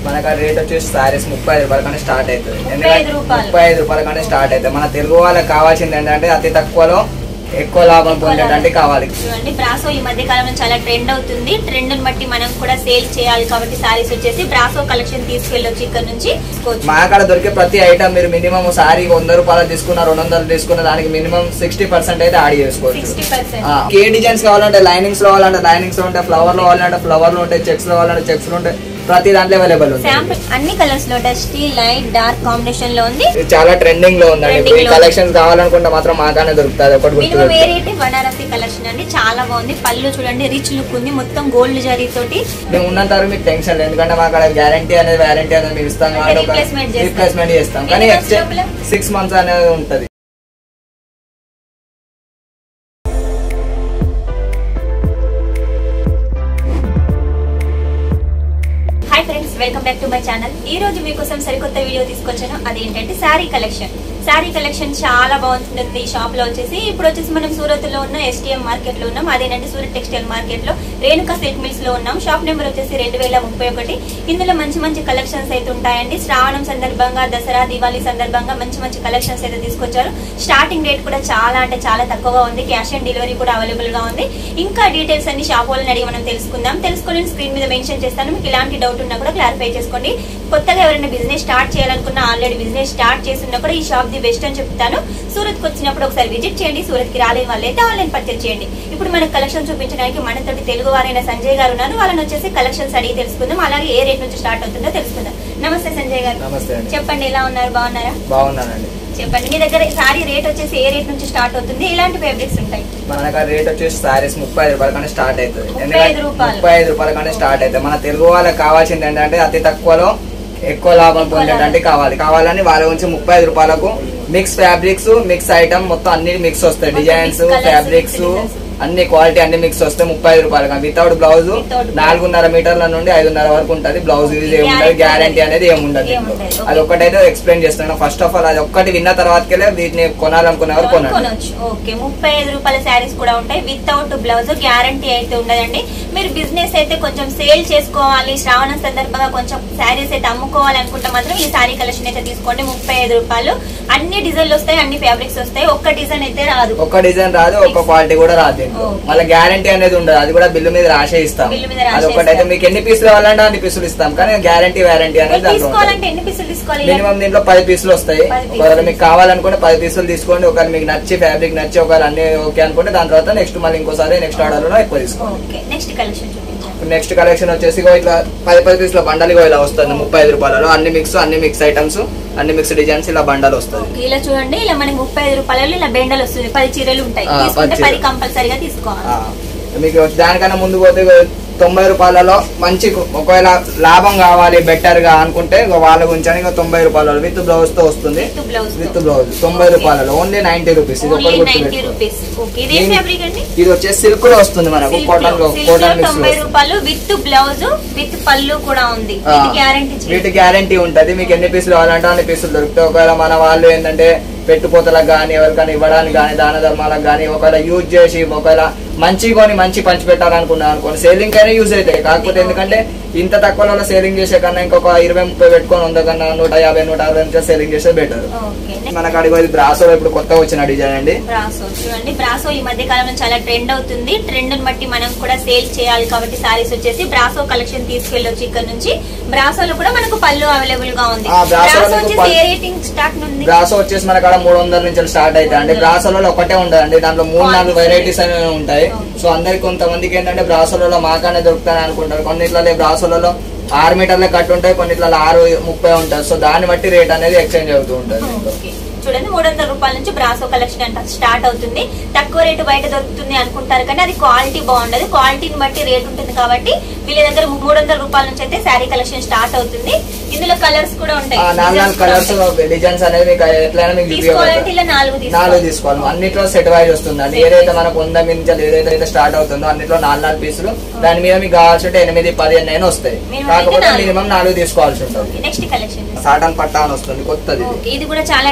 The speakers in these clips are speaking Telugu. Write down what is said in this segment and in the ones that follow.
మనకు రేట్ వచ్చేసి సారీస్ ముప్పై ఐదు రూపాయల కానీ స్టార్ట్ అవుతుంది ముప్పై ఐదు రూపాయలు. ముప్పై ఐదు రూపాయల కానీ స్టార్ట్ అవుతుంది మన తెలుగు వాళ్ళకి కావాల్సింది ఏంటంటే అతి తక్కువలో ఎక్కువ లాభం పొందేటట్టు కావాలి చూడండి బ్రాసో ఈ మధ్య కాలంలో చాలా ట్రెండ్ అవుతుంది ట్రెండ్ బట్టి మనం కూడా సేల్ చేయాలి కాబట్టి సారీస్ వచ్చేసి బ్రాసో కలెక్షన్ తీసుకెళ్ళొచ్చు ఇక్కడ నుంచి తీసుకోవచ్చు. మా కాడ దొరికే ప్రతి ఐటమ్ మీరు మినిమం సారీ వంద రూపాయలు తీసుకున్న రెండు వందలు తీసుకున్న దానికి మినిమం సిక్స్టీ పర్సెంట్ అయితే యాడ్ చేసుకోవచ్చు 60%. ఆ, ఏ డిజైన్స్ కావాలంటే లైనింగ్స్ లో కావాలంటే లైనింగ్స్ లో ఉంటాయి ఫ్లవర్ లో కావాలంటే ఫ్లవర్ లో ఉంటాయి చెక్స్ లో కావాలంటే చెక్స్ లో ఉంటాయి ప్రతి దాంట్లో అవైలబుల్ ఉంది శాంపుల్ అన్ని కలర్స్ లో డస్టీ లైట్ డార్క్ కాంబినేషన్ లో ఉంది ఇది చాలా ట్రెండింగ్ లో ఉందండి Trending ఈ లో ఉంది. కలెక్షన్స్ కావాలనుకుంటే మాత్రం మాకానే దొరుకుతుంది ఒకటి మినిమం గుర్తు వేరైతే బనారసి కలెక్షన్ అండి చాలా బాగుంది పళ్ళు చూడండి రిచ్ లుక్ ఉంది మొత్తం గోల్డ్ జరీ తోటి మేము ఉన్నంత వరకు మీకు టెన్షన్ లేదు ఎందుకంటే మాకు అక్కడ గ్యారంటీ అనేది వ్యారంటీ అనేది మేము ఇస్తాం అంటే కాబట్టి ఒక replacement చేస్తాం. రీప్లేస్మెంట్ చేస్తాం ఎన్ని కానీ months ఎక్స్చేంజ్ లోపల? సిక్స్ మంత్స్ అనేది ఉంటది hi friends welcome back to my channel ఈ రోజు మీకోసం సరికొత్త వీడియో తీసుకొచ్చాను అదేంటంటే శారీ కలెక్షన్ శారీ కలెక్షన్ చాలా బాగుంటుంది ఈ షాప్ లో వచ్చేసి ఇప్పుడు వచ్చేసి మనం సూరత్ లో ఉన్న ఎస్టీఎం మార్కెట్ లో ఉన్నాం అదేనంటే సూరత్ టెక్స్టైల్ మార్కెట్ లో రేణుకా సిల్క్ మిల్స్ లో ఉన్నాం షాప్ నెంబర్ వచ్చేసి రెండు వేల ముప్పై ఒకటి ఇందులో మంచి మంచి కలెక్షన్స్ అయితే ఉంటాయండి శ్రావణం సందర్భంగా దసరా దివాళీ సందర్భంగా మంచి మంచి కలెక్షన్స్ అయితే తీసుకొచ్చారు స్టార్టింగ్ రేట్ కూడా చాలా అంటే చాలా తక్కువగా ఉంది క్యాష్ ఆన్ డెలివరీ కూడా అవైలబుల్ గా ఉంది ఇంకా డీటెయిల్స్ అన్ని షాప్ వాళ్ళని అడిగి మనం తెలుసుకుందాం తెలుసుకొని స్క్రీన్ మీద మెన్షన్ చేస్తాను మీకు ఎలాంటి డౌట్ ఉన్నా కూడా క్లారిఫై చేసుకోండి కొత్తగా ఎవరైనా బిజినెస్ స్టార్ట్ చేయాలనుకున్నా ఆల్రెడీ బిజినెస్ స్టార్ట్ చేస్తున్నా కూడా ఈ షాప్ ది బెస్ట్ అని చెప్తాను సూరత్ కి వచ్చినప్పుడు ఒకసారి విజిట్ చేయండి సూరత్ కి రాలేని వాళ్ళైతే ఆన్లైన్ పర్చేస్ చేయండి ఇప్పుడు మనకు కలెక్షన్ చూపించడానికి మనతోటి తెలుగు వారైన సంజయ్ గారు ఉన్నారు వాళ్ళని వచ్చేసి కలెక్షన్స్ అడిగి తెలుసుకుందాం అలాగే ఏ రేట్ నుంచి స్టార్ట్ అవుతుందో తెలుసుకుందాం నమస్తే సంజయ్ గారు నమస్తే అండి చెప్పండి ఎలా ఉన్నారు బాగున్నారా బాగున్నానండి చెప్పండి మీ దగ్గర సారీ రేట్ వచ్చేసి ఏ రేట్ నుంచి స్టార్ట్ అవుతుంది ఎలాంటి ఫ్యాబ్రిక్స్ ఉంటాయి మన దగ్గర రేట్ వచ్చేసి సారీస్ ముప్పై ఐదు రూపాయల కానీ స్టార్ట్ అవుతుంది ముప్పై ఐదు రూపాయలు. ముప్పై ఐదు రూపాయల కానీ స్టార్ట్ అవుతుంది మన తెలుగు వాళ్ళకి కావాల్సింది ఏంటంటే అతి తక్కువలో ఎక్కువ లాభం ఎక్కువ పొందేటట్టు కావాలి కావాలని వాళ్ళ గురించి ముప్పై ఐదు రూపాయలకు మిక్స్ ఫ్యాబ్రిక్స్ మిక్స్ ఐటమ్ మొత్తం అన్ని మిక్స్ వస్తాయి మొత్తం designs mix colours, fabrics mix designs. అన్ని క్వాలిటీ అన్ని మిక్స్ వస్తాయి ముప్పై ఐదు రూపాయలు కానీ వితౌట్ బ్లౌజ్ Without blouse. నాలుగున్నర మీటర్ల నుండి ఐదున్నర వరకు ఉంటది బ్లౌజ్ ఇది Okay. ఏముంటది Guarantee గ్యారంటీ అనేది ఏముండదు ఏముండదు. Okay. అది ఒక్కటైతే ఎక్స్ప్లెయిన్ చేస్తున్నాను ఫస్ట్ ఆఫ్ ఆల్ అది ఒక్కటి విన్న తర్వాతకెళ్ళే వీటిని కొనాలనుకునేవారు కొనండి కొనవచ్చు ఓకే ముప్పై ఐదు రూపాయల శారీస్ కూడా ఉంటాయి వితౌట్ బ్లౌజ్ గ్యారంటీ అయితే ఉండదండి మీరు బిజినెస్ అయితే కొంచెం సేల్ చేసుకోవాలి శ్రావణ సందర్భంగా కొంచెం శారీస్ అయితే అమ్ముకోవాలి అనుకుంటే మాత్రం ఈ శారీ కలెక్షన్ అయితే తీసుకోండి ముప్పై ఐదు రూపాయలు అన్ని డిజైన్లు వస్తాయి అన్ని ఫ్యాబ్రిక్స్ వస్తాయి ఒక్క డిజైన్ అయితే రాదు ఒక్క డిజైన్ రాదు ఒక్క క్వాలిటీ కూడా రాదు దీంట్లో. Okay. మళ్ళీ గ్యారంటీ అనేది ఉండదు అది కూడా బిల్లు మీద రాసే ఇస్తాం బిల్లు మీద రాసే అది ఒకటైతే ఇస్తాం. మీకు ఎన్ని పీసులు కావాలంటే అన్ని పీసులు ఇస్తాం కానీ గ్యారంటీ వారంటీ అనేది మీరు దాంట్లో తీసుకోవాలంటే ఎన్ని పీసులు తీసుకోవాలి మినిమం దీంట్లో పది పీసులు వస్తాయి పది పీసులు. ఒకవేళ మీకు కావాలనుకుంటే పది పీసులు తీసుకోండి ఒకవేళ మీకు నచ్చి ఫ్యాబ్రిక్ నచ్చి ఒకవేళ అన్ని ఓకే అనుకుంటే దాని తర్వాత నెక్స్ట్ మళ్ళీ ఇంకోసారి నెక్స్ట్ ఆర్డర్ లో ఎక్కువ తీసుకోండి ఓకే నెక్స్ట్ కలెక్షన్ చూపించండి నెక్స్ట్ కలెక్షన్ వచ్చేసి ఇగో ఇట్లా పది పది పీసుల బండల్ ఇగో ఇలా వస్తుంది ముప్పై ఐదు రూపాయలలో అన్ని మిక్స్ అన్ని మిక్స్ ఐటమ్స్ అన్ని మిక్స్ డిజైన్స్ ఇలా బండల్ వస్తుంది ఓకే, ఇలా చూడండి ఇలా మనకి ముప్పై ఐదు రూపాయలు ఇలా బెండలు వస్తుంది పది చీరలు ఉంటాయి ఆ, తీసుకుంటే పది పది చీరలు. కంపల్సరీగా తీసుకోవాలి ఆ, మీకు దానికన్నా ముందు పోతే ఇగో తొంభై రూపాయలలో మంచి ఒకవేళ లాభం కావాలి బెటర్ గా అనుకుంటే ఇగో వాళ్ళ గురించి అని ఇగో తొంభై రూపాయలలో విత్ బ్లౌజ్ తో వస్తుంది విత్ బ్లౌజ్ విత్ బ్లౌజ్ తొంభై రూపాయలలో ఓన్లీ నైన్టీ రూపీస్ ఇది ఓన్లీ ఒకటి నైన్టీ గుర్తుపెట్టుకో. రూపీస్ ఓకే ఇదేం దీని- ఫ్యాబ్రిక్ అండి ఇది వచ్చేసి సిల్క్ లో వస్తుంది మనకు సిల్క్ కాటన్ లో- సిల్క్ లో కాటన్ మిక్స్ తొంభై రూపాయలు విత్ బ్లౌజ్ విత్ పళ్ళు కూడా ఉంది ఇది గ్యారంటీ వీటి గ్యారంటీ ఉంటది మీకు ఎన్ని పీసులు కావాలంటే అన్ని పీసులు దొరుకుతాయి ఒకవేళ మన వాళ్ళు ఏంటంటే పెట్టుపోతలకు కానీ ఎవరికైనా ఇవ్వడానికి కానీ దాన ధర్మాలకు కానీ ఒకవేళ యూజ్ చేసి ఒకవేళ మంచి కొని మంచి పంచి పెట్టాలనుకున్నాను అనుకోండి సేలింగ్ కైనా యూజ్ అవుతాయి కాకపోతే ఎందుకంటే ఇంత తక్కువలో సేలింగ్ చేసే కన్నా ఇంకొక ఇరవై ముప్పై పెట్టుకొని వంద కన్నా నూట యాభై నూట అరవై నుంచి సేలింగ్ చేస్తే బెటర్ ఓకే మనకు అడిగి బ్రాసో ఇప్పుడు కొత్తగా వచ్చిన డిజైన్ అండి బ్రాసో చూడండి బ్రాసో ఈ మధ్య కాలంలో చాలా ట్రెండ్ అవుతుంది ట్రెండ్ బట్టి మనం కూడా సేల్ చేయాలి కాబట్టి సారీస్ వచ్చేసి బ్రాసో కలెక్షన్ తీసుకెళ్ళొచ్చు ఇక్కడ నుంచి బ్రాసోలో కూడా మనకు పళ్ళు అవైలబుల్ గా ఉంది ఆ, బ్రాసోలో బ్రాసో మీకు వచ్చేసి పళ్ళు- ఏ రేటింగ్ స్టార్ట్ ఉంది బ్రాసో వచ్చేసి మన కాడ మూడు వందల నుంచి స్టార్ట్ అవుతాయి అండి బ్రాసోలలో ఒకటే ఉండదండి దాంట్లో మూడు నాలుగు వెరైటీస్ అనేవి ఉంటాయి సో అందరికి కొంతమందికి ఏంటంటే బ్రాసోలలో మాకానే దొరుకుతాయి అనుకుంటారు కొన్నిట్లలో బ్రాసోలలో ఆరు మీటర్లే కట్ ఉంటాయి కొన్నిట్లలో ఆరు ముప్పై ఉంటాయి సో దాన్ని బట్టి రేట్ అనేది ఎక్స్చేంజ్ అవుతూ ఉంటుంది ఓకే. చూడండి మూడు వందల రూపాయల నుంచి బ్రాసో కలెక్షన్ అంట స్టార్ట్ అవుతుంది తక్కువ రేటు బయట దొరుకుతుంది అనుకుంటారు కానీ అది క్వాలిటీ బాగుండదు క్వాలిటీని బట్టి రేట్ ఉంటుంది కాబట్టి వీళ్ళ దగ్గర మూడు వందల రూపాయల నుంచి అయితే శారీ కలెక్షన్ స్టార్ట్ అవుతుంది ఇందులో కలర్స్ కూడా ఉంటాయి ఆ నాలుగు నాలుగు Designs కూడా కలర్స్ ఉంటాయి. డిజైన్స్ అనేది మీకు ఎట్లయినా మీకు తీసుకోవాలంటే చూపించగలుగుతారు. ఇలా నాలుగు నాలుగు తీసుకోవాలి తీసుకోవాలి అన్నిట్లో సెట్ వైజ్ వస్తుంది అండి Set ఏదైతే wise. మనకు వంద మించాలి ఏదైతే అయితే స్టార్ట్ అవుతుందో అన్నిట్లో నాలుగు నాలుగు పీసులు దాని మీద మీకు కావాల్సి ఎనిమిది పది అయినా వస్తాయి Minimum కాకపోతే అయితే నాలుగు. మినిమం నాలుగు తీసుకోవాల్సి ఉంటుంది నెక్స్ట్ కలెక్షన్ సాటన్ పట్టా అని వస్తుంది కొత్తది ఇది. ఓకే ఇది కూడా చాలా ఇది ట్రెండ్ గా ఇట్లా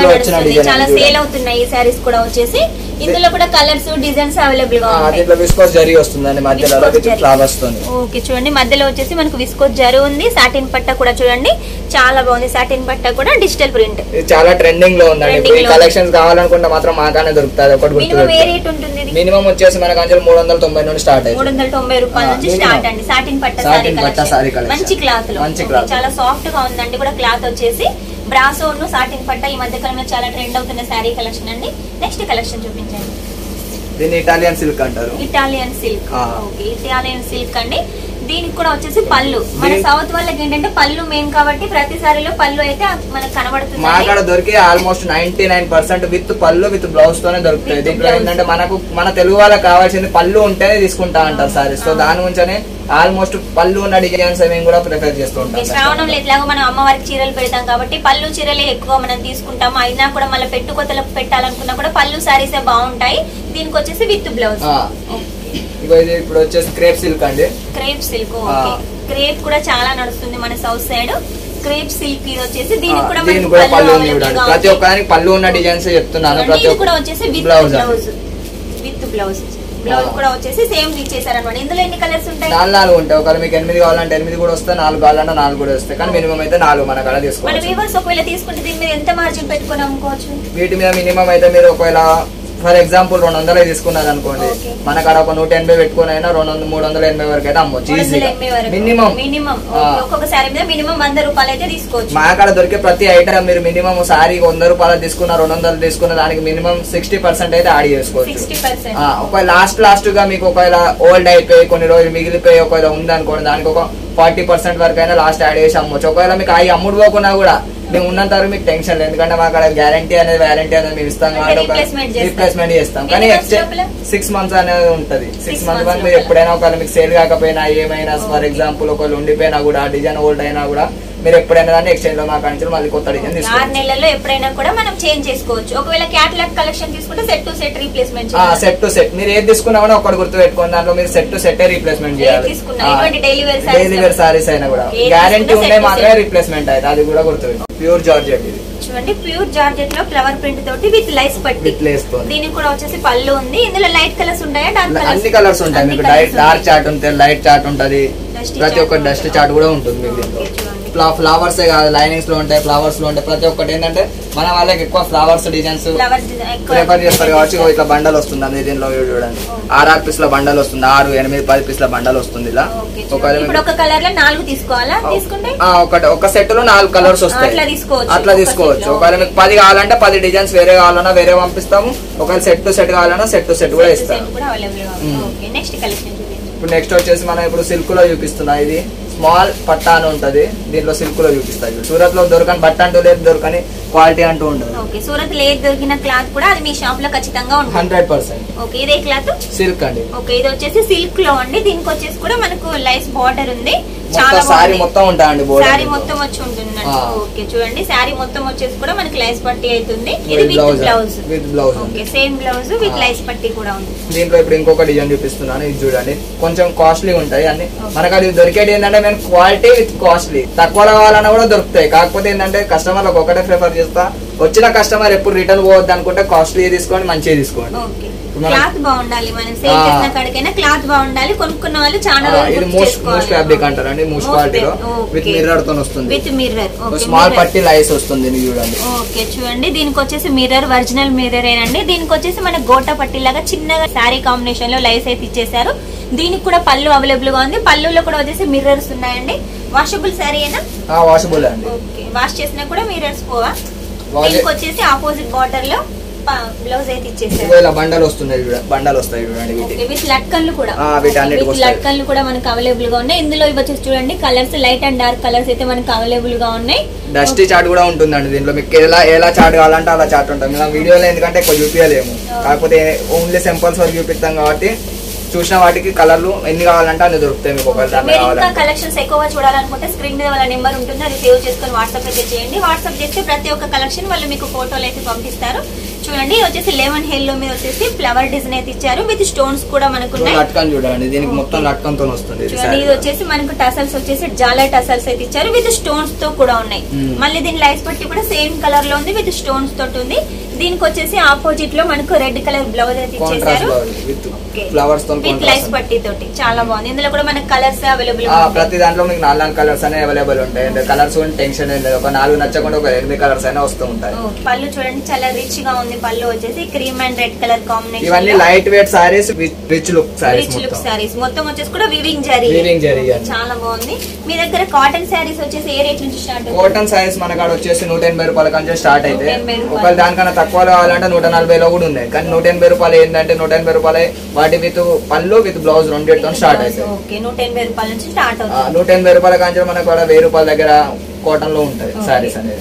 వచ్చిన నడుస్తుంది డిజైన్ చాలా ఇది సేల్ చూడండి. అవుతున్నాయి ఈ సారీస్ కూడా వచ్చేసి ఇందులో కూడా కలర్స్ డిజైన్స్ అవైలబుల్ గా ఆ, ఉంటాయి దీంట్లో విస్కోస్ జరీ వస్తుందండి మధ్యలో Viscose విత్ జరీ. ఫ్లవర్స్ తోని ఓకే చూడండి మధ్యలో వచ్చేసి మనకు విస్కోస్ జరు ఉంది సాటిన్ పట్ట కూడా చూడండి చాలా బాగుంది సాటిన్ పట్ట కూడా డిజిటల్ ప్రింట్ ఇది చాలా ట్రెండింగ్ లో ఉందండి Trending ఇప్పుడు ఈ లో కలెక్షన్స్ కావాలనుకుంటే మాత్రం మాకానే దొరుకుతుంది ఒకటి మినిమం ఏ గుర్తు రేట్ ఉంటుంది ఇది మినిమం వచ్చేసి మనకు అంచెలు మూడు వందల తొంభై నుండి స్టార్ట్ మూడు అవుతుంది వందల తొంభై రూపాయల ఆ, నుంచి minimum. స్టార్ట్ అండి సాటిన్ పట్ట Satin సారీ పట్ట saree collection. మంచి క్లాత్ లో మంచి ఓకే, cloth. చాలా సాఫ్ట్ గా ఉందండి కూడా క్లాత్ వచ్చేసి బ్రాసో సాటిన్ పట్ట ఈ మధ్య కాలంలో చాలా ట్రెండ్ అవుతున్న శారీ కలెక్షన్ అండి నెక్స్ట్ కలెక్షన్ చూపించండి దీన్ని ఇటాలియన్ సిల్క్ అంటారు ఇటాలియన్ సిల్క్ ఆ. ఓకే ఇటాలియన్ సిల్క్ అండి దీనికి కూడా వచ్చేసి పళ్ళు మన దీని- సౌత్ వాళ్ళకి ఏంటంటే పళ్ళు మెయిన్ కాబట్టి ప్రతి సారీలో పళ్ళు అయితే మనకు కనబడుతుంది మా కాడ దొరికే almost ninety nine percent with పళ్ళు విత్ బ్లౌజ్ తోనే దొరుకుతాయి With దీంట్లో blouse. ఏంటంటే మనకు మన తెలుగు వాళ్ళకి కావాల్సింది పళ్ళు ఉంటేనే తీసుకుంటా అంటారు సారీస్ సో దాని గురించనే ఆల్మోస్ట్ పళ్ళు ఉన్న డిజైన్స్ మేము కూడా ప్రిఫర్ చేస్తూ ఓకే, ఉంటాం శ్రావణంలో ఎట్లాగో మనం అమ్మవారికి చీరలు పెడతాం కాబట్టి పళ్ళు చీరలే ఎక్కువ మనం తీసుకుంటాం అయినా కూడా మళ్ళీ పెట్టుకోతలకు పెట్టాలనుకున్నా కూడా పళ్ళు సారీసే బాగుంటాయి దీనికి వచ్చేసి విత్ బ్లౌజ్ ఆ. ఇగో ఇది ఇప్పుడు వచ్చేసి క్రేప్ సిల్క్ అండి క్రేప్ సిల్క్ ఆ. ఓకే క్రేప్ కూడా చాలా నడుస్తుంది మన సౌత్ సైడ్ క్రేప్ సిల్క్ ఇది వచ్చేసి ఆ, దీనికి కూడా దీనికి మనకి కూడా పళ్ళు పళ్ళు ఉంది available చూడండి గా ప్రతి ఉంది. ఒక్కరికి పళ్ళు ఉన్న డిజైన్స్ చెప్తున్నాను చూడండి, ప్రతి ఇది ఒక్క కూడా వచ్చేసి with blouse blouse with blouse blouse ఆ. కూడా వచ్చేసి సేమ్ ఇచ్చేసారు అనమాట ఇందులో ఎన్ని కలర్స్ ఉంటాయి నాలుగు నాలుగు ఉంటాయి ఒకవేళ మీకు ఎనిమిది కావాలంటే ఎనిమిది కూడా వస్తాయి నాలుగు కావాలంటే నాలుగు కూడా వస్తాయి కానీ మినిమం అయితే నాలుగు మన కాడ మన తీసుకోవచ్చు వ్యూవర్స్ ఒకవేళ తీసుకుంటే దీని మీద ఎంత మార్జిన్ పెట్టుకొని అమ్ముకోవచ్చు వీటి మీద మినిమం అయితే మీరు ఒకవేళ ఫర్ ఎగ్జాంపుల్ రెండు వందలు తీసుకున్నారు అనుకోండి Okay. మన కాడ ఒక నూట ఎనభై పెట్టుకుని అయినా రెండు వందల మూడు వందల ఎనభై వరకు అయితే అమ్మొచ్చు మూడు వందల ఈజీగా ఎనభై వరకు. మినిమం మినిమం ఆ. ఓకే, ఒక్కొక్క సారీ మీద మినిమం వంద రూపాయలు అయితే తీసుకోవచ్చు మా కాడ దొరికే ప్రతి ఐటమ్ మీరు మినిమం సారీ వంద రూపాయలు తీసుకున్న రెండు వందలు తీసుకున్న దానికి మినిమం సిక్స్టీ పర్సెంట్ అయితే యాడ్ చేసుకోవచ్చు సిక్స్టీ పర్సెంట్ ఆ, ఒకవేళ లాస్ట్ లాస్ట్ గా మీకు ఒకవేళ ఓల్డ్ అయిపోయి కొన్ని రోజులు మిగిలిపోయి ఒకవేళ ఉందనుకోండి దానికి ఒక ఫార్టీ పర్సెంట్ వరకు అయినా లాస్ట్ యాడ్ చేసి అమ్మొచ్చు ఒకవేళ మీకు అవి అమ్ముడు పోకున్నా కూడా మేము ఉన్నంత వరకు మీకు టెన్షన్ లేదు ఎందుకంటే మాకు అక్కడ గ్యారంటీ అనేది వ్యారంటీ అనేది మేము ఇస్తాం అంటే కాబట్టి ఒక replacement చేస్తారు. రిప్లేస్మెంట్ చేస్తాం ఎన్ని కానీ months ఎక్స్చేంజ్ లోపల? సిక్స్ మంత్స్ అనేది ఉంటది Six సిక్స్ months మంత్స్ వరకు మీరు లోపల. ఎప్పుడైనా ఒకవేళ మీకు సేల్ కాకపోయినా ఏమైనా ఫర్ Okay. ఎగ్జాంపుల్ ఒకవేళ ఉండిపోయినా కూడా డిజైన్ ఓల్డ్ అయినా కూడా మీరు ఎప్పుడైనా దాన్ని ఎక్స్చేంజ్ లో మాకు నుంచి మళ్ళీ కొత్త డిజైన్ ఆరు తీసుకోవచ్చు నెలల్లో ఎప్పుడైనా కూడా మనం చేంజ్ చేసుకోవచ్చు ఒకవేళ క్యాటలాగ్ కలెక్షన్ తీసుకుంటే set to set replacement set to set మీరు ఏది తీసుకున్నా కూడా ఒకటి గుర్తు పెట్టుకోండి దాంట్లో మీరు సెట్ టు సెట్ రీప్లేస్మెంట్ ఏది చేయాలి తీసుకున్నా, ఎటువంటి daily wear sarees daily wear saris అయినా కూడా ఏది గ్యారంటీ తీసుకున్నా ఉండే set to మాత్రమే set. రీప్లేస్మెంట్ అయితే అది కూడా గుర్తు ప్యూర్ జార్జెట్ ఇది చూడండి ప్యూర్ జార్జెట్ లో ఫ్లవర్ ప్రింట్ తోటి విత్ లైస్ పట్టి విత్ లేస్ తో దీనికి కూడా వచ్చేసి పళ్ళు ఉంది ఇందులో లైట్ కలర్స్ ఉంటాయా డార్క్ అన్ని కలర్స్ ఉంటాయి మీకు డార్క్ చార్ట్ ఉంటుంది లైట్ చార్ట్ ఉంటది Dusty ప్రతి chart ఒక్క డస్ట్ ఉంటుంది. చార్ట్ కూడా ఉంటుంది మీకు దీంట్లో ఓకే, చూడండి. ఫ్లవర్స్ కాదు లైనింగ్స్ లో ఉంటాయి ఫ్లవర్స్ లో ఉంటాయి ప్రతి ఒక్కటి ఏంటంటే మన వాళ్ళకి ఎక్కువ ఫ్లవర్స్ డిజైన్స్ ఫ్లవర్స్ డిజైన్ ఎక్కువ ప్రిఫర్ చేస్తారు కాబట్టి ఇగో ఇట్లా బండల్ వస్తుంది అదే దీనిలో చూడండి ఆరు ఆరు పీస్ల బండల్ వస్తుంది ఆరు ఎనిమిది పది పీస్ల బండల్ వస్తుంది ఇలా ఓకే, ఒకవేళ చూడండి. ఇప్పుడు మీకు- ఒక కలర్ లో నాలుగు తీసుకోవాలా తీసుకుంటే ఆ, ఒకటి ఒక సెట్ లో నాలుగు కలర్స్ వస్తాయి అట్లా తీసుకోవచ్చు. అట్లా ఒక తీసుకోవచ్చు set లో. ఒకవేళ మీకు పది కావాలంటే పది డిజైన్స్ వేరే కావాలన్నా వేరే పంపిస్తాము ఒకవేళ సెట్ టు సెట్ కావాలన్నా సెట్ టు సెట్ కూడా ఇస్తాము Set కూడా అవైలబుల్ గా ఉంది మ్మ్. ఓకే నెక్స్ట్ కలెక్షన్ చూపించండి ఇప్పుడు నెక్స్ట్ వచ్చేసి మనం ఇప్పుడు సిల్క్ లో చూపిస్తున్నా ఇది స్మాల్ పట్టా అని ఉంటది దీంట్లో సిల్క్ లో చూపిస్తాయి సూరత్ లో దొరకని బట్ట అంటూ లేదు దొరకని క్వాలిటీ అంటూ ఉండదు ఓకే సూరత్ లో ఏది దొరికిన క్లాత్ కూడా అది మీ షాప్ లో ఖచ్చితంగా ఉంటుంది హండ్రెడ్ పర్సెంట్ ఓకే ఇదే క్లాత్ సిల్క్ అండి ఓకే ఇది వచ్చేసి సిల్క్ లో అండి దీనికి వచ్చేసి కూడా మనకు లైస్ బార్డర్ ఉంది చాలా మొత్తం సారీ బాగుంది మొత్తం ఉంటాయండి బోర్డర్ శారీ మొత్తం వచ్చి ఉంటుంది ఆ. ఓకే చూడండి శారీ మొత్తం వచ్చేసి కూడా మనకి లైస్ పట్టి అవుతుంది ఇది With with blouse. Blouse With blouse. Okay same blouse with ఆ. లైస్ పట్టి కూడా ఉంది దీంట్లో ఇప్పుడు ఇంకొక డిజైన్ చూపిస్తున్నాను ఇది చూడండి కొంచెం కాస్ట్లీ ఉంటాయి అన్ని Okay. మనకు అది దొరికేది ఏంటంటే మేము క్వాలిటీ విత్ కాస్ట్లీ తక్కువ కావాలన్నా కూడా దొరుకుతాయి కాకపోతే ఏంటంటే కస్టమర్లకు ఒకటే ప్రిఫర్ చేస్తా వచ్చిన కస్టమర్ ఎప్పుడు రిటర్న్ పోవద్దు అనుకుంటే కాస్ట్లీ తీసుకోండి మంచిగా తీసుకోండి ఓకే మన- క్లాత్ బాగుండాలి మనం సేల్ ఆ. చేసిన కాడికైనా క్లాత్ బాగుండాలి కొనుక్కున్న వాళ్ళు చాలా ఆ, రోజులు ఇది గుర్తు మూస్ చేసుకోవాలి. మూస్ ఫ్యాబ్రిక్ అంటారండి మూస్ Moose క్వాలిటీలో fa- okay. విత్ మిర్రర్ తో వస్తుంది with mirror okay small mirror. పట్టి లైస్ వస్తుంది ఇది చూడండి ఓకే చూడండి దీనికి వచ్చేసి మిర్రర్ ఒరిజినల్ మిర్రర్ ఏనండి దీనికి వచ్చేసి మన గోటా పట్టి లాగా చిన్నగా శారీ కాంబినేషన్ లో లైస్ అయితే ఇచ్చేసారు దీనికి కూడా పళ్ళు అవైలబుల్ గా ఉంది పళ్ళులో కూడా వచ్చేసి మిర్రర్స్ ఉన్నాయండి వాషబుల్ శారీ అయినా వాషబుల్ అండి ఓకే వాష్ చేసినా కూడా మిర్రర్స్ పోవా Wash- దీనికి వచ్చేసి ఆపోజిట్ బార్డర్ లో బ్లౌజ్ అయితే ఇచ్చేసారు ఇదిగో ఇలా బండలు వస్తున్నాయి చూడండి బండలు వస్తాయి చూడండి వీటి ఓకే విత్ లట్కన్లు కూడా ఆ, వీటన్నిటికి విత్ వస్తాయి. లట్కన్లు కూడా మనకు అవైలబుల్ గా ఉన్నాయి ఇందులో ఇవి వచ్చేసి చూడండి colours light and dark colours అయితే మనకు అవైలబుల్ గా ఉన్నాయి డస్టీ చాట్ కూడా ఉంటుందండి దీంట్లో మీకు ఎలా ఎలా చాట్ కావాలంటే అలా చాట్ ఉంటుంది మేము వీడియోలో ఎందుకంటే ఎక్కువ చూపించలేము కాకపోతే ఓన్లీ సింపుల్స్ వరకు చూపిస్తాం కాబట్టి చూసిన వాటికి కలర్లు ఎన్ని కావాలంటే అన్ని దొరుకుతాయి మీకు ఒకవేళ దాంట్లో మీరు ఇంకా కావాలంటే కలెక్షన్స్ ఎక్కువగా చూడాలనుకుంటే స్క్రీన్ మీద వాళ్ళ నెంబర్ ఉంటుంది అది సేవ్ చేసుకొని వాట్సాప్ అయితే చేయండి వాట్సాప్ చేస్తే ప్రతి ఒక్క కలెక్షన్ వాళ్ళు మీకు ఫోటోలు అయితే పంపిస్తారు చూడండి ఇది వచ్చేసి లెమన్ హెల్లో మీద వచ్చేసి ఫ్లవర్ డిజైన్ అయితే ఇచ్చారు విత్ స్టోన్స్ కూడా మనకు ఉన్నాయి లట్కన్ చూడండి దీనికి మొత్తం లట్కన్ తో వస్తుంది ఇది చూడండి ఇది saree. వచ్చేసి మనకు టసల్స్ వచ్చేసి జాలా టసల్స్ అయితే ఇచ్చారు విత్ స్టోన్స్ తో కూడా ఉన్నాయి మ్మ్. మళ్ళీ దీని లైస్ పట్టి కూడా సేమ్ కలర్ లో ఉంది విత్ స్టోన్స్ తోటి ఉంది దీనికి వచ్చేసి ఆపోజిట్ లో మనకు రెడ్ కలర్ బ్లౌజ్ అయితే కాంట్రాస్ట్ ఇచ్చేసారు విత్ Okay. ఫ్లవర్స్ తో విత్ లైస్ కాంట్రాస్ట్ పట్టి తోటి చాలా బాగుంది ఇందులో కూడా మనకు కలర్స్ అవైలబుల్ ఆ, ప్రతి దాంట్లో మీకు నాలుగు నాలుగు కలర్స్ అనేవి అవైలబుల్ ఉంటాయి అంటే కలర్స్ కూడా టెన్షన్ ఏం లేదు ఒక నాలుగు నచ్చకుండా ఒక ఎనిమిది కలర్స్ అయినా వస్తూ ఉంటాయి పళ్ళు చూడండి చాలా రిచ్ గా ఉంది పళ్ళు వచ్చేసి క్రీమ్ అండ్ రెడ్ కలర్ ఇవన్నీ combination light weight saris rich look saris rich look మొత్తం సారీస్ మొత్తం వచ్చేసి కూడా వివింగ్ జరీ Weaving జరీ అన్ని. చాలా బాగుంది మీ దగ్గర కాటన్ శారీస్ వచ్చేసి ఏ రేట్ నుంచి స్టార్ట్ కాటన్ సారీస్ మన కాడ వచ్చేసి నూట ఎనభై రూపాయల కంటే స్టార్ట్ అయితే 180 రూపాయలు. ఒకవేళ దానికన్నా తక్కువ కావాలంటే నూట నలభైలో కూడా ఉన్నాయి కానీ నూట ఎనభై రూపాయలు ఏంటంటే నూట ఎనభై రూపాయలు వాటి విత్ పళ్ళు విత్ బ్లౌజ్ రెండింటితో స్టార్ట్ అవుతాయి ఓకే నూట ఎనభై రూపాయల నుంచి స్టార్ట్ ఆ, అవుతుంది నూట ఎనభై రూపాయల కంటే మనకు కూడా వెయ్యి రూపాయల దగ్గర కాటన్ లో ఉంటాయి Okay. సారీస్ అనేది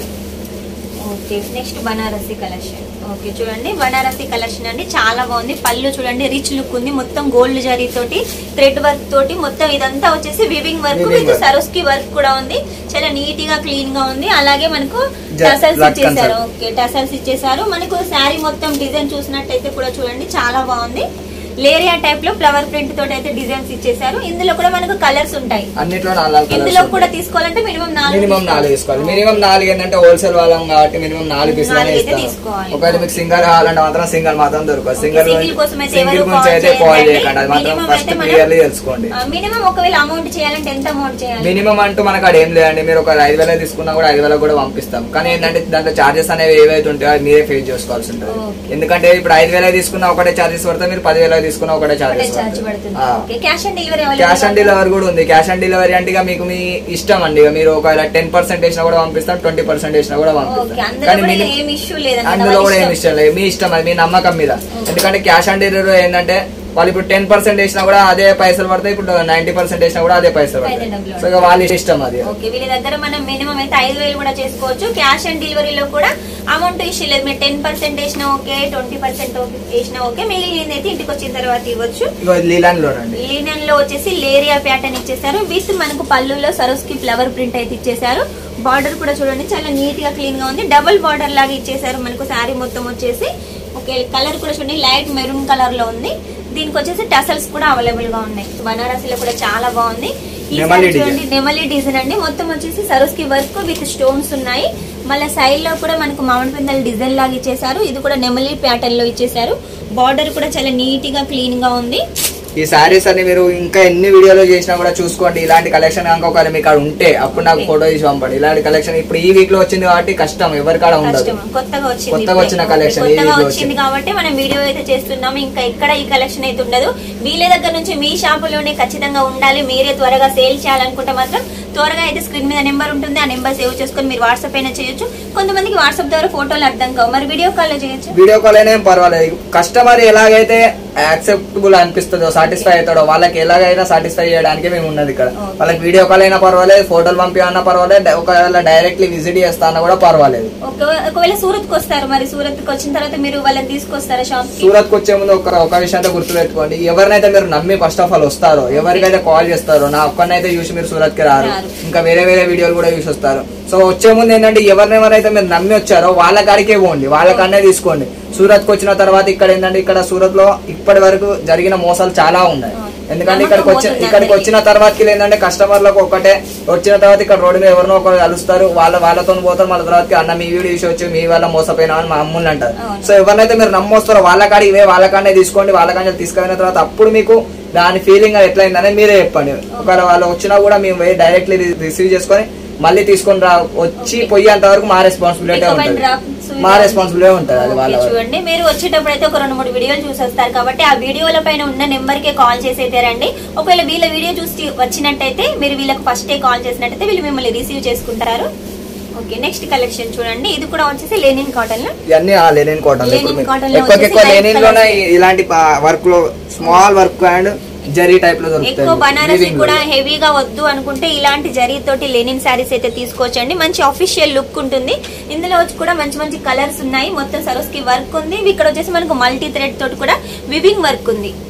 okay next Banarasi collection okay చూడండి బనారసి కలెక్షన్ అండి చాలా బాగుంది పళ్ళు చూడండి రిచ్ లుక్ ఉంది మొత్తం గోల్డ్ జరీ తోటి థ్రెడ్ వర్క్ తోటి మొత్తం ఇదంతా వచ్చేసి weaving work Weaving with work. Swarovski work కూడా ఉంది చాలా నీట్ గా క్లీన్ గా ఉంది అలాగే మనకు జ- టసల్స్ లట్కన్ ఇచ్చేసారు సార్. ఓకే టసల్స్ ఇచ్చేసారు మనకు శారీ మొత్తం డిజైన్ చూసినట్టయితే కూడా చూడండి చాలా బాగుంది లేరియా టైప్ లో ఫ్లవర్ ప్రింట్ తోటి అయితే డిజైన్స్ ఇచ్చేసారు ఇందులో కూడా మనకు కలర్స్ ఉంటాయి అన్నిట్లో నాలుగు ఇందులో కలర్స్ కూడా తీసుకోవాలంటే మినిమం నాలుగు మినిమం నాలుగు తీసుకోవాలి మినిమం నాలుగు ఏంటంటే హోల్సేల్ వాళ్ళం కాబట్టి మినిమం నాలుగు పీసులు నాలుగు అయితే ఇస్తాం తీసుకోవాలి. ఒకవేళ మీకు సింగల్ కావాలంటే మాత్రం సింగల్ మాత్రం దొరకదు సింగల్ సింగిల్ కోసం అయితే సింగిల్ ఎవరు గురించి call అయితే కాల్ చేయకండి. చేయకండి అది మాత్రం Minimum ఫస్ట్ అయితే మనం- క్లియర్లీ తెలుసుకోండి మినిమం ఒకవేళ అమౌంట్ చేయాలంటే ఎంత అమౌంట్ చేయాలి మినిమం అంటూ మనకు అక్కడ ఏం లేదండి మీరు ఒక ఐదు వేల తీసుకున్నా కూడా ఐదు వేలకు కూడా పంపిస్తాం కానీ ఏంటంటే దాంట్లో చార్జెస్ అనేవి ఏవైతే ఉంటాయో అది మీరే ఫేస్ చేసుకోవాల్సి ఉంటుంది Okay. ఎందుకంటే ఇప్పుడు ఐదు వేల తీసుకున్నా ఒకటే చార్జెస్ పడతాయి మీరు పది వేల తీసుకున్నా ఒకటే ఒకటే చార్జెస్ ఛార్జ్ పడుతుంది ఆ. Okay cash on delivery cash on delivery కూడా ఉంది క్యాష్ ఆన్ డెలివరీ అంటే ఇక మీకు మీ ఇష్టం అండి ఇక మీరు ఒకవేళ టెన్ పర్సెంట్ వేసినా కూడా పంపిస్తాం ట్వంటీ పర్సెంట్ వేసినా కూడా ఓకే పంపిస్తాం అందులో కానీ కూడా మినిమం ఏం ఇష్యూ లేదన్నమాట అందులో కూడా ఏమి వాళ్ళ ఇష్టం లేదు మీ ఇష్టం అది మీ నమ్మకం మీద ఎందుకంటే క్యాష్ ఆన్ డెలివరీ ఏంటంటే వాళ్ళు ఇప్పుడు టెన్ పర్సెంట్ వేసినా కూడా అదే పైసలు పడతాయి ఇప్పుడు నైన్టీ పర్సెంట్ వేసినా కూడా అదే పైసలు అదే పడతాయి డబ్బులు సో ఇక వాళ్ళ ఇష్టం అది ఓకే వీళ్ళ దగ్గర మనం మినిమం అయితే ఐదు వేలు కూడా చేసుకోవచ్చు క్యాష్ ఆన్ డెలివరీలో కూడా అమౌంట్ ఇష్యూ లేదు మీరు టెన్ పర్సెంట్ వేసినా ఓకే ట్వంటీ పర్సెంట్ వేసినా ఓకే మిగిలింది అయితే ఇంటికి వచ్చిన తర్వాత ఇవ్వచ్చు ఇగో ఇది లీలాన్ లోనండి లీనన్ లో వచ్చేసి లేరియా ప్యాటర్న్ ఇచ్చేసారు విత్ మనకు పళ్ళులో సరోస్కి ఫ్లవర్ ప్రింట్ అయితే ఇచ్చేసారు బార్డర్ కూడా చూడండి చాలా నీట్ గా క్లీన్ గా ఉంది డబుల్ బార్డర్ లాగా ఇచ్చేసారు మనకు శారీ మొత్తం వచ్చేసి ఓకే కలర్ కూడా చూడండి లైట్ మెరూన్ కలర్ లో ఉంది దీనికి వచ్చేసి టసల్స్ కూడా అవైలబుల్ గా ఉన్నాయి బనారసీలో కూడా చాలా బాగుంది ఈ నెమలి సారీ చూడండి నెమలి డిజైన్ అండి మొత్తం వచ్చేసి సరోస్కి వర్క్ విత్ స్టోన్స్ ఉన్నాయి మళ్ళీ సైడ్ లో కూడా మనకు మామిడి పిందల డిజైన్ లాగా ఇచ్చేసారు ఇది కూడా నెమలి ప్యాటర్న్ లో ఇచ్చేసారు బార్డర్ కూడా చాలా నీట్ గా క్లీన్ గా ఉంది ఈ సారీస్ అని మీరు ఇంకా ఎన్ని వీడియోలు చేసినా కూడా చూసుకోండి ఇలాంటి కలెక్షన్ కనుక ఒకవేళ మీకు అక్కడ ఉంటే అప్పుడు నాకు Okay. ఫోటో తీసి పంపండి ఇలాంటి కలెక్షన్ ఇప్పుడు ఈ వీక్ లో వచ్చింది కాబట్టి కష్టం ఎవరి కాడ ఉండదు కష్టం కొత్తగా వచ్చింది కొత్తగా ఇప్పుడే. వచ్చిన ఓకే, collection, ఈ కొత్తగా వీక్లో వచ్చింది వచ్చింది. కాబట్టి మనం వీడియో అయితే చేస్తున్నాము ఇంకా ఎక్కడ ఈ కలెక్షన్ అయితే ఉండదు వీళ్ళ దగ్గర నుంచి మీ షాపులోనే ఖచ్చితంగా ఉండాలి మీరే త్వరగా సేల్ చేయాలనుకుంటే మాత్రం త్వరగా అయితే స్క్రీన్ మీద నెంబర్ ఉంటుంది ఆ నెంబర్ సేవ్ చేసుకొని మీరు వాట్సాప్ అయినా చేయొచ్చు కొంతమందికి వాట్సాప్ ద్వారా ఫోటోలు అర్థం కావు మరి వీడియో కాల్ లో చేయొచ్చు వీడియో కాల్ అయినా ఏం పర్వాలేదు కస్టమర్ ఎలాగైతే యాక్సెప్టబుల్ అనిపిస్తుందో సాటిస్ఫై అవుతాడో వాళ్ళకి ఎలాగైనా సాటిస్ఫై చేయడానికి మేము ఉన్నది ఇక్కడ Okay. వాళ్ళకి వీడియో కాల్ అయినా పర్వాలేదు ఫోటోలు పంపించన్నా పర్వాలేదు డై- ఒకవేళ డైరెక్ట్లీ విజిట్ చేస్తా అన్నా కూడా పర్వాలేదు ఒక- ఒకవేళ సూరత్ కి వస్తారు మరి సూరత్ కి వచ్చిన తర్వాత మీరు వాళ్ళని తీసుకొస్తారా షాప్ కి సూరత్ కు వచ్చే ముందు ఒక ఒక విషయంతో గుర్తుపెట్టుకోండి ఎవరినైతే మీరు నమ్మి ఫస్ట్ ఆఫ్ ఆల్ వస్తారో ఎవరికైతే కాల్ చేస్తారో నా ఒక్కనైతే చూసి మీరు సూరత్ కి రారు రారు. ఇంకా వేరే వేరే వీడియోలు కూడా చూసి వస్తారు సో వచ్చే ముందు ఏంటంటే ఎవరినెవరైతే మీరు నమ్మి వచ్చారో వాళ్ళ కాడికే పోండి వాళ్ళ కాడనే తీసుకోండి సూరత్ కు వచ్చిన తర్వాత ఇక్కడ ఏంటంటే ఇక్కడ సూరత్ లో ఇప్పటి వరకు జరిగిన మోసాలు చాలా ఉన్నాయి అవును. ఎందుకంటే నమ్మకం ఇక్కడికి వచ్చి పోతుంది ఇక్కడికి అందరికీ. వచ్చిన తర్వాతకి ఏంటంటే కస్టమర్లకు ఒకటే వచ్చిన తర్వాత ఇక్కడ రోడ్డు మీద ఎవరినో ఒకరు కలుస్తారు వాళ్ళ వాళ్ళతో పోతారు మళ్ళీ తర్వాత అన్న మీ వీడియో చూసి వచ్చి మీ వల్ల మోసపోయినా అని మా అమ్ముల్ని అంటారు అవును. సో ఎవరినైతే మీరు నమ్మొస్తారో వాళ్ళ కాడికి ఇవే వాళ్ళ కాడనే తీసుకోండి వాళ్ళ కాడ తీసుకున్న తర్వాత అప్పుడు మీకు దాని ఫీలింగ్ ఎట్లయిందనే మీరే చెప్పండి ఒకవేళ వాళ్ళు వచ్చినా కూడా మేము డైరెక్ట్లీ రిసీవ్ చేసుకొని మళ్ళీ తీసుకొని రా వచ్చి పోయేంత వరకు మా రెస్పాన్సిబిలిటీ Pick up and ఉంటుంది drop సువిధా మా రెస్పాన్సిబిలిటీ ఉంటుంది అది ఓకే, వాళ్ళ చూడండి మీరు వచ్చేటప్పుడు అయితే ఒక రెండు మూడు వీడియోలు చూసి వస్తారు కాబట్టి ఆ వీడియోల పైన ఉన్న నెంబర్ కే కాల్ చేసి అయితే రండి ఒకవేళ వీళ్ళ వీడియో చూసి వచ్చినట్టయితే మీరు వీళ్ళకి ఫస్ట్ కాల్ చేసినట్టయితే వీళ్ళు మిమ్మల్ని రిసీవ్ చేసుకుంటారు ఓకే నెక్స్ట్ కలెక్షన్ చూడండి ఇది కూడా వచ్చేసి లెనిన్ కాటన్ లో ఇవన్నీ ఆ లెనిన్ కాటన్ లెనిన్ ఇప్పుడు cotton మీకు లో ఎక్కువ ఎక్కువ వచ్చేసి light లెనిన్ లోనే colours. ఇలాంటి వర్క్ లో small work and zari type లో ఎక్కువ దొరుకుతాయి బనారసి Weaving లో. కూడా హెవీగా వద్దు అనుకుంటే ఇలాంటి జరీ తోటి లెనిన్ శారీస్ అయితే తీసుకోవచ్చండి మంచి అఫీషియల్ లుక్ ఉంటుంది ఇందులో వచ్చి కూడా మంచి మంచి కలర్స్ ఉన్నాయి మొత్తం సరోస్కి వర్క్ ఉంది ఇక్కడ వచ్చేసి మనకు మల్టీ థ్రెడ్ తోటి కూడా వివింగ్ వర్క్ ఉంది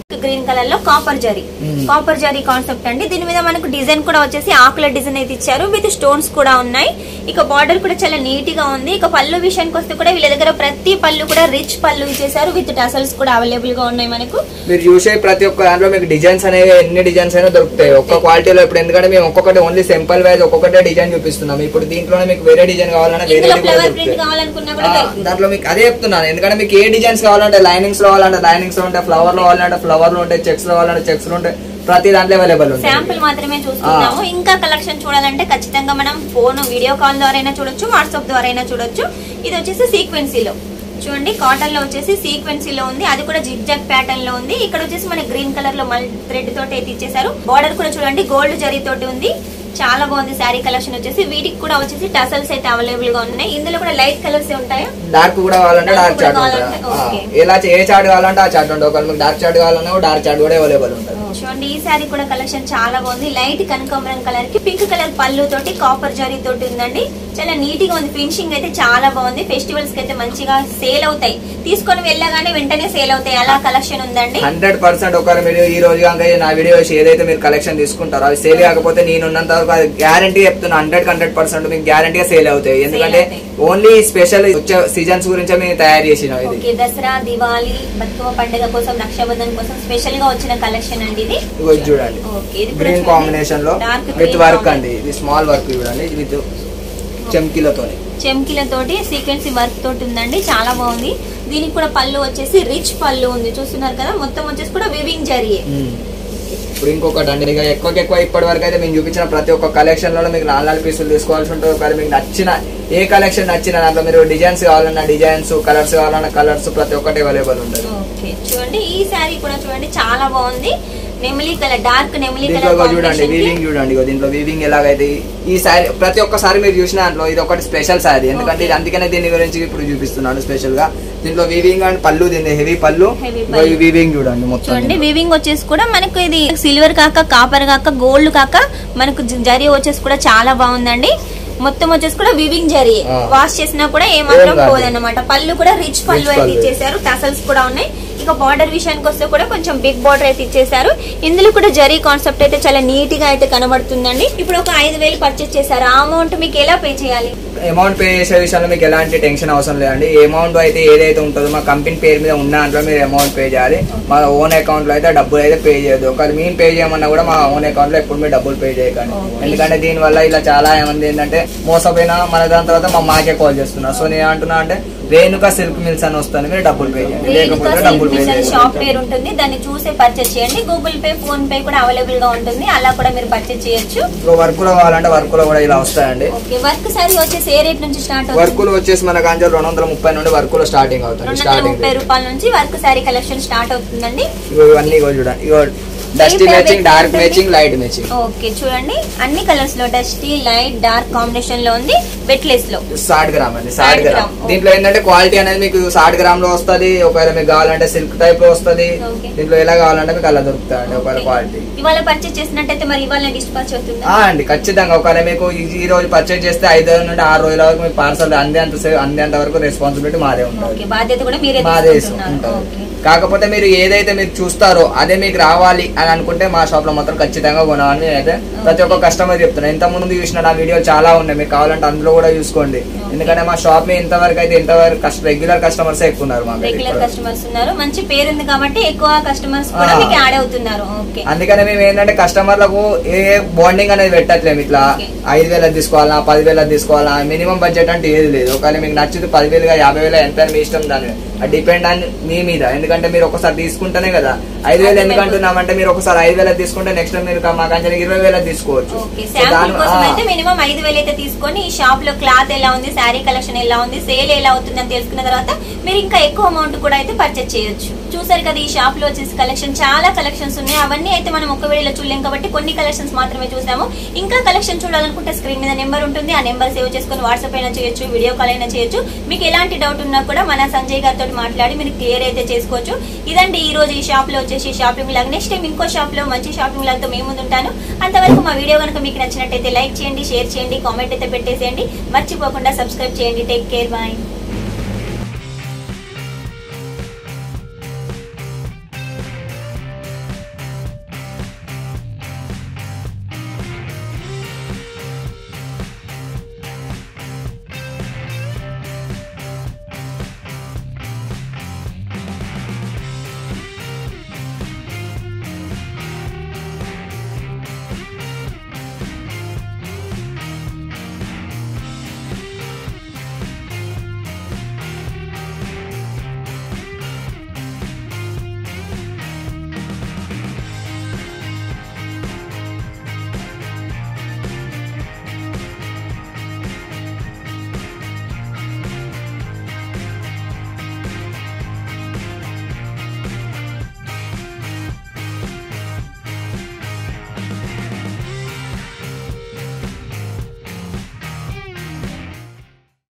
గ్రీన్ కలర్ లో కాపర్ జరీ మ్మ్. కాపర్ జరీ కాన్సెప్ట్ అండి దీని మీద మనకు డిజైన్ కూడా వచ్చేసి ఆకుల డిజైన్ అయితే ఇచ్చారు విత్ స్టోన్స్ కూడా ఉన్నాయి ఇక బార్డర్ కూడా చాలా నీట్ గా ఉంది ఇక పళ్ళు విషయానికి వస్తే కూడా వీళ్ళ దగ్గర ప్రతి పళ్ళు కూడా రిచ్ పళ్ళు ఇచ్చేసారు విత్ టసల్స్ కూడా అవైలబుల్ గా ఉన్నాయి మనకు మీరు చూసే ప్రతి ఒక్క దాంట్లో మీకు డిజైన్స్ అనేవి ఎన్ని డిజైన్స్ అయినా దొరుకుతాయి ఒక్క క్వాలిటీలో ఇప్పుడు ఎందుకంటే మేము ఒక్కొక్కటి ఓన్లీ సింపుల్ వైజ్ ఒక్కొక్కటే డిజైన్ చూపిస్తున్నాం ఇప్పుడు దీంట్లోనే మీకు వేరే డిజైన్ కావాలన్నా వేరే ఇందులో కూడా ఫ్లవర్ దొరుకుతాయి ప్రింట్ కావాలనుకున్నా కూడా ఆ, దొరుకుతుంది. దాంట్లో మీకు అదే చెప్తున్నాను ఎందుకంటే మీకు ఏ డిజైన్స్ కావాలంటే లైనింగ్స్ లో కావాలంటే లైనింగ్స్ లో ఉంటాయి ఫ్లవర్ లో కావాలంటే ఫ్లవర్ లో ఉంటాయి చెక్స్ లో కావాలంటే చెక్స్ లో ఉంటాయి ప్రతి దాంట్లో అవైలబుల్ ఉంటాయి శాంపుల్ మాత్రమే చూస్తున్నాము ఇంకా కలెక్షన్ చూడాలంటే ఖచ్చితంగా మనం ఫోన్ వీడియో కాల్ ద్వారా అయినా చూడొచ్చు వాట్సాప్ ద్వారా అయినా చూడొచ్చు ఇది వచ్చేసి సీక్వెన్సీలో చూడండి కాటన్ లో వచ్చేసి సీక్వెన్సీలో ఉంది అది కూడా జిగ్జాగ్ ప్యాటర్న్ లో ఉంది ఇక్కడ వచ్చేసి మన గ్రీన్ కలర్ లో మళ్ళీ థ్రెడ్ తోటి అయితే ఇచ్చేసారు బార్డర్ కూడా చూడండి గోల్డ్ జరీ తోటి ఉంది చాలా బాగుంది శారీ కలెక్షన్ వచ్చేసి వీటికి కూడా వచ్చేసి టసల్స్ అయితే అవైలబుల్ గా ఉన్నాయి ఇందులో కూడా లైట్ కలర్స్ ఉంటాయా డార్క్ కూడా కావాలంటే Dark డార్క్ కూడా చార్ట్ ఉంటుంది కావాలంటే ఆ, okay. ఎలా ఏ చార్ట్ కావాలంటే ఆ చార్ట్ ఉంటుంది ఒకవేళ మీకు డార్క్ చార్ట్ కావాలన్నా డార్క్ చార్ట్ కూడా అవైలబుల్ ఉంటుంది చూడండి ఈ శారీ కూడా కలెక్షన్ చాలా బాగుంది లైట్ కనకాంబరం కలర్ కి పింక్ కలర్ పళ్ళు తోటి కాపర్ జరీ తోటి ఉందండి చాలా నీట్ గా ఉంది ఫినిషింగ్ అయితే చాలా బాగుంది ఫెస్టివల్స్ కి అయితే మంచిగా సేల్ అవుతాయి తీసుకొని వెళ్ళగానే వెంటనే సేల్ అవుతాయి అలా కలెక్షన్ ఉందండి హండ్రెడ్ పర్సెంట్ ఒకవేళ మీరు ఈ రోజు కనుక నా వీడియో చూసి ఏదైతే మీరు కలెక్షన్ తీసుకుంటారో అది సేల్ కాకపోతే నేను ఉన్నంత వరకు అది గ్యారంటీ చెప్తున్నా హండ్రెడ్ హండ్రెడ్ పర్సెంట్ మీకు గ్యారంటీగా సేల్ అవుతాయి ఎందుకంటే అవుతాయి. ఓన్లీ స్పెషల్ వచ్చే సీజన్స్ గురించే మేము తయారు చేసినాం ఇది ఓకే దసరా దివాళీ బతుకమ్మ పండుగ కోసం రక్షాబంధన్ కోసం స్పెషల్ గా వచ్చిన కలెక్షన్ అండి ఇది ఇగో ఇది చూడండి ఓకే ఇది కూడా గ్రీన్ చూడండి. కాంబినేషన్ లో dark with green work combination. అండి ఇది స్మాల్ వర్క్ చూడండి విత్ చెమ్కీలతో చెమ్కిలతోటి సీక్వెన్సీ వర్క్ తోటి ఉందండి చాలా బాగుంది దీనికి కూడా పళ్ళు వచ్చేసి రిచ్ పళ్ళు ఉంది చూస్తున్నారు కదా మొత్తం వచ్చేసి కూడా వివింగ్ జరిగే ఇప్పుడు ఇంకొకటి అండి ఇక ఎక్కువకి ఎక్కువ ఇప్పటి వరకు అయితే మేము చూపించిన ప్రతి ఒక్క కలెక్షన్ లో మీకు నాలుగు నాలుగు పీసులు తీసుకోవాల్సి ఉంటుంది ఒకవేళ మీకు నచ్చిన ఏ కలెక్షన్ నచ్చిన దాంట్లో మీరు డిజైన్స్ కావాలన్నా డిజైన్స్ కలర్స్ కావాలన్నా కలర్స్ ప్రతి ఒక్కటి అవైలబుల్ ఉంటుంది ఓకే చూడండి ఈ శారీ కూడా చూడండి చాలా బాగుంది నెమిలి కలర్ డార్క్ నెమిలి దీంట్లో కలర్ ఇగో చూడండి వీవింగ్ చూడండి ఇగో దీంట్లో వీవింగ్ ఎలాగైతే ఈ- ఈ సారీ ప్రతి ఒక్కసారి మీరు చూసిన దాంట్లో ఇది ఒకటి స్పెషల్ సారీ ఎందుకంటే ఇది అందుకనే దీని గురించి ఇప్పుడు చూపిస్తున్నాను స్పెషల్ గా దీంట్లో వీవింగ్ అండ్ పళ్ళు దీని హెవీ పళ్ళు Heavy ఇగో ఈ వీవింగ్ చూడండి మొత్తం చూడండి దీంట్లో. వివింగ్ వచ్చేసి కూడా మనకు ఇది సిల్వర్ కాక కాపర్ కాక గోల్డ్ కాక మనకు జ- జరీ వచ్చేసి కూడా చాలా బాగుందండి మొత్తం వచ్చేసి కూడా వివింగ్ జరీ ఆ. వాష్ చేసినా కూడా ఏమాత్రం ఏం కాదు. పోదన్నమాట పళ్ళు కూడా రిచ్ పళ్ళు Rich అయితే పళ్ళు. ఇచ్చేసారు టసల్స్ కూడా ఉన్నాయి ఇక బార్డర్ విషయానికి వస్తే కూడా కొంచెం బిగ్ బార్డర్ అయితే ఇచ్చేసారు ఇందులో కూడా జరీ కాన్సెప్ట్ అయితే చాలా నీట్ గా అయితే కనబడుతుందండి ఇప్పుడు ఒక ఐదు వేలు పర్చేస్ చేశారు ఆ అమౌంట్ మీకు ఎలా పే చేయాలి అమౌంట్ పే చేసే విషయంలో మీకు ఎలాంటి టెన్షన్ అవసరం లేదండి అమౌంట్ అయితే ఏదైతే ఉంటుందో మా కంపెనీ పేరు మీద ఉన్న దాంట్లో మీరు అమౌంట్ పే చేయాలి మా ఓన్ అకౌంట్ లో అయితే డబ్బులు అయితే పే చేయదు ఒకవేళ మేము పే చేయమన్నా కూడా మా ఓన్ అకౌంట్ లో ఎప్పుడు మీరు డబ్బులు పే చేయకండి Okay. ఎందుకంటే దీని వల్ల ఇలా చాలా మంది ఏంటంటే మోసపోయినా మన దాని తర్వాత మా మాకే కాల్ చేస్తున్నారు సో నేను అంటున్నా అంటే రేణుక సిల్క్ మిల్స్ అని వస్తాను మీరు డబ్బులు పే చేయండి రేణుకా లేకపోతే సిల్క్ డబ్బులు పే మిషన్ చేయండి షాప్ పేరు ఉంటుంది దాన్ని చూసే పర్చేస్ చేయండి గూగుల్ పే ఫోన్ పే కూడా అవైలబుల్ గా ఉంటుంది అలా కూడా మీరు పర్చేస్ చేయొచ్చు వర్క్ లో కావాలంటే వర్క్ లో కూడా ఇలా వస్తాయండి ఓకే వర్క్ సారీ వచ్చేసి ఏ రేట్ నుంచి స్టార్ట్ అవుతుంది వర్కులు వచ్చేసి మన కాంచెలు రెండు వందల ముప్పై నుండి వర్కులు స్టార్టింగ్ అవుతుంది రెండు వందల స్టార్టింగ్ ముప్పై రూపాయల నుంచి వర్క్ సారీ కలెక్షన్ స్టార్ట్ అవుతుందండి ఇగో ఇవన్నీ ఇగో చూడండి ఇగో డస్టీ fabric మ్యాచింగ్ డార్క్ ఉంటుంది? మ్యాచింగ్ లైట్ మ్యాచింగ్ ఓకే చూడండి అన్ని కలర్స్ లో డస్టీ లైట్ డార్క్ కాంబినేషన్ లో ఉంది వెట్లెస్ లో సాడ్ గ్రామ్ అండి సాడ్ సాడ్ గ్రామ్ గ్రామ్, ఓకే. దీంట్లో ఏంటంటే క్వాలిటీ అనేది మీకు సాడ్ గ్రామ్ లో వస్తది ఒకవేళ మీకు కావాలంటే సిల్క్ టైప్ లో వస్తది ఓకే. దీంట్లో ఎలా కావాలంటే మీకు అలా దొరుకుతాయండి ఒకవేళ క్వాలిటీ ఇవాళ పర్చేస్ చేసినట్టయితే మరి ఇవాళ డిస్పాచ్ అవుతుందా ఆ అండి ఖచ్చితంగా ఒకవేళ మీకు ఈ- ఈ రోజు పర్చేజ్ చేస్తే ఐదు రోజుల నుండి ఆరు రోజుల వరకు మీకు పార్సల్ అందేంత సే- అందేంత వరకు రెస్పాన్సిబిలిటీ మాదే ఉంటుంది ఓకే బాధ్యత కూడా మీరే మాదే తీసుకుంటున్నారు ఉంటుంది ఓకే కాకపోతే మీరు ఏదైతే మీరు చూస్తారో అదే మీకు రావాలి అని అనుకుంటే మా షాప్ లో మాత్రం ఖచ్చితంగా కొనాలని నేనైతే ప్రతి ఒక్క కస్టమర్ చెప్తున్నా ఇంత ముందు చూసిన నా వీడియోలు చాలా ఉన్నాయి మీకు కావాలంటే అందులో కూడా చూసుకోండి ఎందుకంటే మా షాప్ మీ ఇంతవరకు అయితే ఇంతవరకు కష్ట రెగ్యులర్ కస్టమర్స్ ఎక్కువ ఉన్నారు మాకు రెగ్యులర్ ఇప్పుడు. కస్టమర్స్ ఉన్నారు మంచి పేరు ఉంది కాబట్టి ఎక్కువ కస్టమర్స్ కూడా ఆ. మీకు యాడ్ అవుతున్నారు ఓకే అందుకనే మేము ఏంటంటే కస్టమర్లకు ఏ బాండింగ్ అనేది పెట్టట్లేము ఇట్లా Okay. ఐదు వేలకు తీసుకోవాలా పదివేలకు తీసుకోవాలా మినిమం బడ్జెట్ అంటే ఏది లేదు ఒకవేళ మీకు నచ్చితే పదివేలుగా యాభై వేలు ఎంత అని మీ ఇష్టం దాని డిపెండ్ ఆన్ మీ మీద ఎందుకంటే మీరు ఒకసారి తీసుకుంటేనే కదా ఐదు వేలు ఎందుకు అంటున్నామంటే మీరు ఒకసారి ఐదు వేలకు తీసుకుంటే నెక్స్ట్ మీరు మా కంచెని ఇరవై వేలకు తీసుకోవచ్చు ఓకే So శాంపుల్ దాని- కోసం ఆ. అయితే మినిమం ఐదు వేలు అయితే తీసుకొని ఈ షాప్ లో క్లాత్ ఎలా ఉంది శారీ కలెక్షన్ ఎలా ఉంది సేల్ ఎలా అవుతుంది అని తెలుసుకున్న తర్వాత మీరు ఇంకా ఎక్కువ అమౌంట్ కూడా అయితే పర్చేస్ చేయొచ్చు చూసారు కదా ఈ షాప్ లో వచ్చేసి కలెక్షన్ చాలా కలెక్షన్స్ ఉన్నాయి అవన్నీ అయితే మనం ఒక వీడియోలో చూడలేం కాబట్టి కొన్ని కలెక్షన్స్ మాత్రమే చూసాము ఇంకా కలెక్షన్ చూడాలనుకుంటే స్క్రీన్ మీద నెంబర్ ఉంటుంది ఆ నెంబర్ సేవ్ చేసుకొని వాట్సాప్ అయినా చేయొచ్చు వీడియో కాల్ అయినా చేయొచ్చు మీకు ఎలాంటి డౌట్ ఉన్నా కూడా మన సంజయ్ గారితో మాట్లాడి మీరు క్లియర్ అయితే చేసుకోవచ్చు ఇదండి ఈ రోజు ఈ షాప్ లో వచ్చేసి షాపింగ్ లాగ్ నెక్స్ట్ టైం ఇంకో షాప్ లో మంచి షాపింగ్ లాగ్ తో మేము ముందు ఉంటాను అంతవరకు మా వీడియో కనుక మీకు నచ్చినట్టయితే లైక్ చేయండి షేర్ చేయండి కామెంట్ అయితే పెట్టేసేయండి మర్చిపోకుండా సబ్స్క్రైబ్ చేయండి టేక్ కేర్ బాయ్